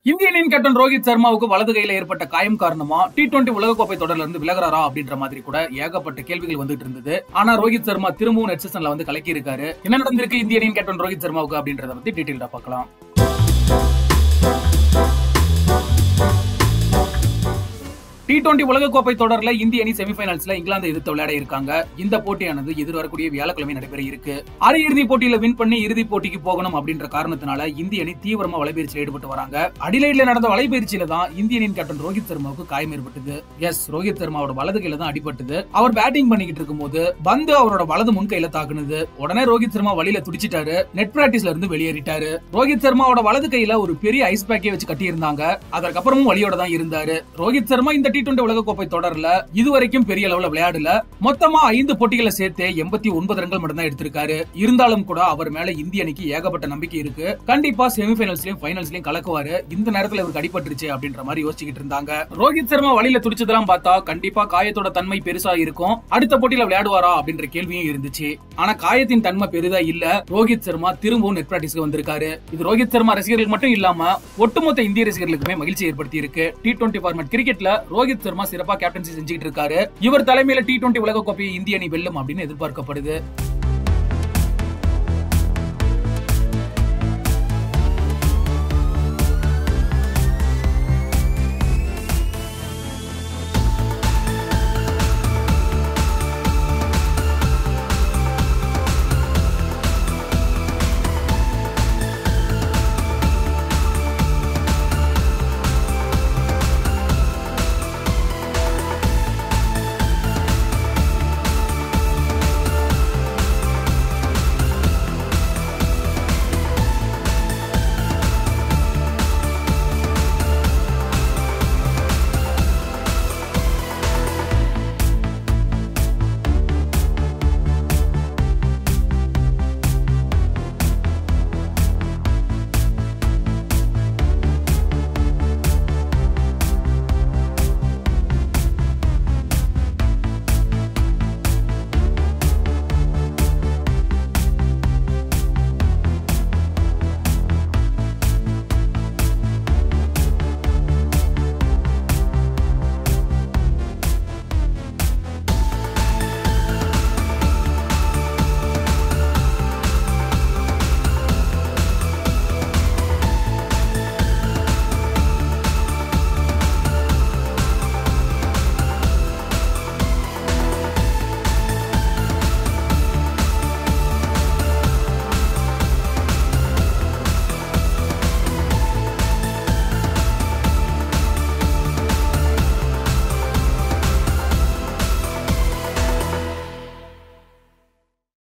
இந்திய அணியின் கேப்டன் ரோஹித் சர்மாவுக்கு வலது கையில ஏற்பட்ட காயம் காரணமா டி டுவெண்டி உலகக்கோப்பை தொடர்ல இருந்து விலகிறாரா அப்படின்ற மாதிரி கூட ஏகப்பட்ட கேள்விகள் வந்துட்டு இருந்தது ஆனா ரோஹித் சர்மா திரும்பவும் நெட் செஷன்ல வந்து கலக்கி இருக்காரு என்ன நடந்திருக்கு இந்திய அணியின் கேப்டன் ரோஹித் சர்மாவுக்கு அப்படின்றத பத்தி டீட்டெயிலா பார்க்கலாம் டி டுவெண்டி உலகக்கோப்பை தொடர்ல இந்திய அணி செமிஃபைனல்ஸ்ல இங்கிலாந்து எதிர்த்து விளையாட இருக்காங்க இந்த போட்டியானது எதிர்வரக்கூடிய வியாழக்கிழமை நடைபெற இருக்கு அரையிறுதி போட்டியில வின் பண்ணி இறுதி போட்டிக்கு போகணும் அப்படின்ற காரணத்தினால இந்திய அணி தீவிரமா வலைபயிற்சியில் ஈடுபட்டு வராங்க அடிலைட்ல நடந்த வலைபயிற்சியில தான் இந்திய அணியின் கேப்டன் ரோஹித் சர்மாவுக்கு காயம் ஏற்பட்டது எஸ் ரோஹித் சர்மாவோட வலது கையில தான் அடிபட்டது அவர் பேட்டிங் பண்ணிக்கிட்டு இருக்கும்போது பந்து அவரோட வலது முன் கையில தாக்குனது உடனே ரோஹித் சர்மா வழியில துடிச்சிட்டாரு நெட் பிராக்டிஸ்ல இருந்து வெளியேறிட்டாரு ரோஹித் சர்மாவோட வலது கையில ஒரு பெரிய ஐஸ் பேக்கே வச்சு கட்டி இருந்தாங்க அதற்கப்புறமும் வழியோட தான் இருந்தாரு ரோஹித் சர்மா இந்த டி டுவெண்டி உலகக்கோப்பை தொடர்ல இதுவரைக்கும் பெரிய அளவுல விளையாடல மொத்தமா ஐந்து போட்டிகளை சேர்த்து எண்பத்தி ஒன்பது ரன்கள் மட்டும் தான் எடுத்திருக்காரு இருந்தாலும் கூட அவர் மேல இந்திய அணிக்கு ஏகப்பட்ட நம்பிக்கை இருக்கு கண்டிப்பா செமிஃபைனல்ஸ்லயும் ஃபைனல்ஸ்லயும் கலக்குவாரு இந்த நேரத்துல இவருக்கு அடிபட்டுருச்சு அப்படின்ற மாதிரி யோசிச்சுக்கிட்டு இருந்தாங்க ரோஹித் சர்மா வழியில துடிச்சதெல்லாம் பார்த்தா கண்டிப்பா காயத்தோட தன்மை பெருசா இருக்கும் அடுத்த போட்டியில விளையாடுவாரா அப்படின்ற கேள்வியும் இருந்துச்சு ஆனா காயத்தின் தன்மை பெரிதா இல்ல ரோஹித் சர்மா திரும்பவும் நெட் பிராக்டிஸ்க்கு வந்திருக்காரு இது ரோஹித் சர்மா ரசிகர்கள் மட்டும் இல்லாம ஒட்டுமொத்த இந்திய ரசிகர்களுக்குமே மகிழ்ச்சி ஏற்படுத்தி இருக்கு டி டுவெண்டி ஃபார்மட் கிரிக்கெட்ல ரோஹித் சர்மா சிறப்பா கேப்டன்சி செஞ்சுட்டு இருக்காரு இவர் தலைமையில டி டுவெண்டி உலக கோப்பையை இந்திய அணி வெல்லும் அப்படின்னு எதிர்பார்க்கப்படுது